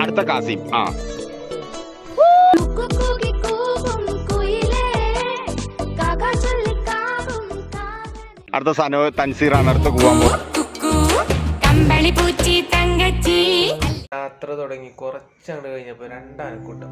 അടുത്ത കാസിം ആ കുക്കുകൂകി കൂകും കുയിലേ, കാക്ക ചൊല്ലിക്കാകും കാവലി. അടുത്ത സനോ തൻസീറാണ് അടുത്ത പോവാൻ പോകുന്നത് കുക്കു കമ്പളി പൂച്ചി തങ്കച്ചി യാത്ര തുടങ്ങി കുറച്ചങ്ങോട്ട് കഴിഞ്ഞപ്പോൾ രണ്ടാനക്കൂട്ടം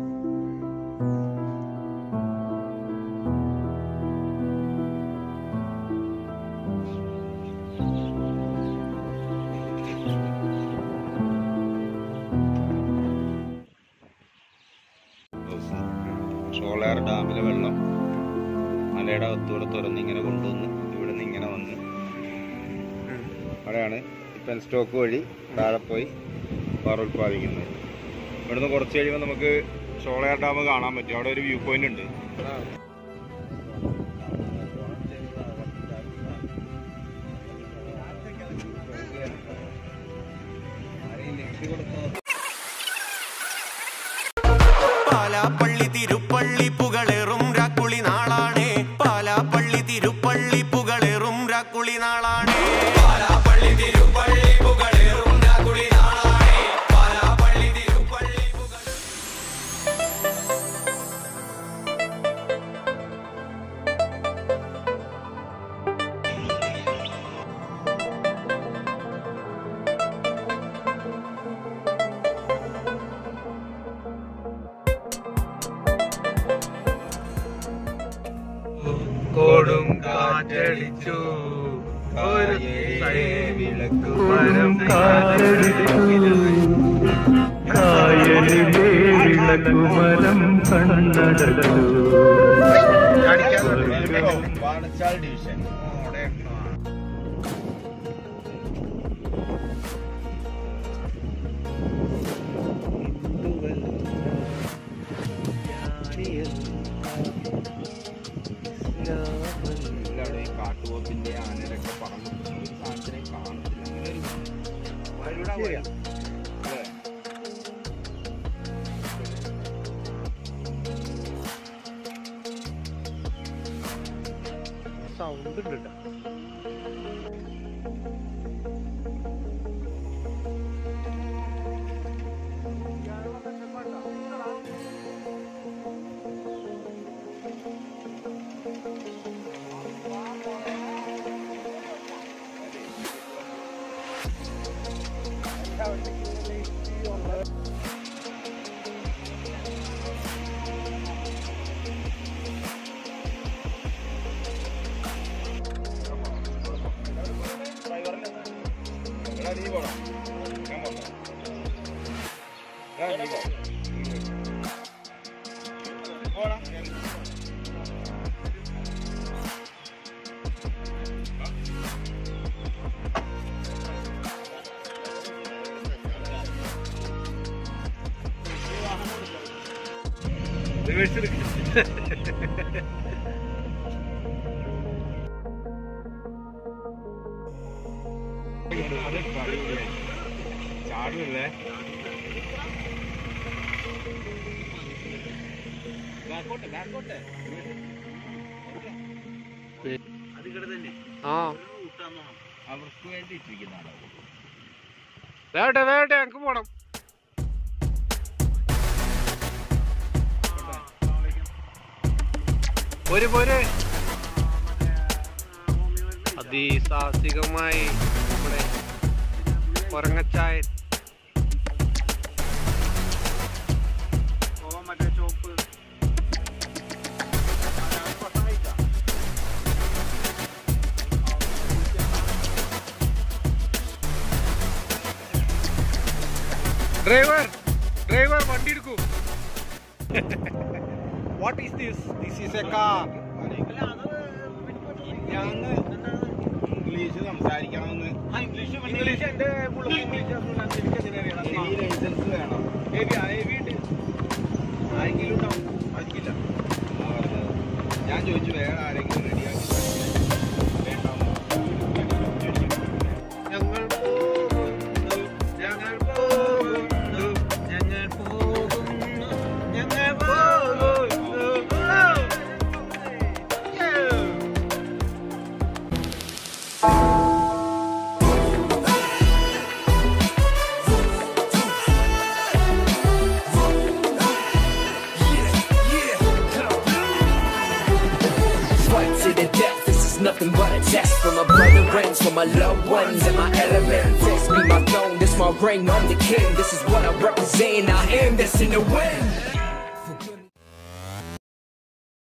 ഷോളയാർ ഡാമിലെ വെള്ളം മലയുടെ അകത്തൂടെ തുറന്നിങ്ങനെ കൊണ്ടുവന്ന് ഇവിടെ നിന്ന് ഇങ്ങനെ വന്ന് അവിടെയാണ് ഇപ്പം സ്റ്റോക്ക് വഴി താഴെ പോയി പാറ ഉൽപ്പാദിക്കുന്നത് ഇവിടുന്ന് കുറച്ച് കഴിയുമ്പോൾ നമുക്ക് ഷോളയാർ ഡാം കാണാൻ പറ്റും അവിടെ ഒരു വ്യൂ പോയിന്റ് ഉണ്ട് പാലാപ്പള്ളി തിരുപ്പള്ളി പുകളേറും രാക്കുളി നാളാണ് പാലാപ്പള്ളി തിരുപ്പള്ളി പുകളേറും രാക്കുളി നാളാണ് പാലാപ്പള്ളി തിരുപ്പള്ളി പുകളേറും രാക്കുളി നാളാണ് പാലാപ്പള്ളി തിരുപ്പള്ളി കൊടും കാറ്റടിച്ചു ഒരു വിളക്കു മരം ഡിവിഷൻ എല്ലാവരും ഈ കാട്ടുപോത്തിന്റെ ആനരൊക്കെ പറന്ന് ഒരു സാധനത്തിനെ കാണത്തില്ല അങ്ങനെ ഒരു ശരിയാ. അതെ. സൗണ്ട് ഉണ്ട് കേട്ടോ എടാ, നീ പോടാ. ഞാൻ പോട്ടെ. എടാ, നീ പോ. പോടാ. റിവേഴ്സ് എടുക്ക്. ചാടുമല്ലേ ആ അവർക്ക് വേണ്ടി ഇട്ടിരിക്കുന്നതാണ് വേട്ടെ വേട്ടെ എനിക്ക് പോണം പോര് പോര് അതിസാഹസികമായി നമ്മുടെ കൊരങ്ങച്ചായ ഡ്രൈവർ ഡ്രൈവർ വണ്ടി എടുക്കൂ what is this this is a car ഞാന് ഇംഗ്ലീഷ് സംസാരിക്കണമെന്ന് ഇംഗ്ലീഷ് എന്റെ ഇംഗ്ലീഷ് ഈ ലൈസൻസ് വേണം ആരെങ്കിലും ഉണ്ടാവും ആയിരിക്കില്ല ആ പറഞ്ഞത്. ഞാൻ ചോദിച്ചു വേറെ ആരെങ്കിലും റെഡിയാക്കി ഞങ്ങൾ പോകുന്നു ഞങ്ങൾ പോകുന്നു ഞങ്ങൾ പോകുന്നു ഞങ്ങൾ പോകുന്നു fight to the death. This is nothing but a test for my brother friends, for my loved ones, and my element. This be my throne, this my reign, I'm the king. This is what I represent. I am destined to win.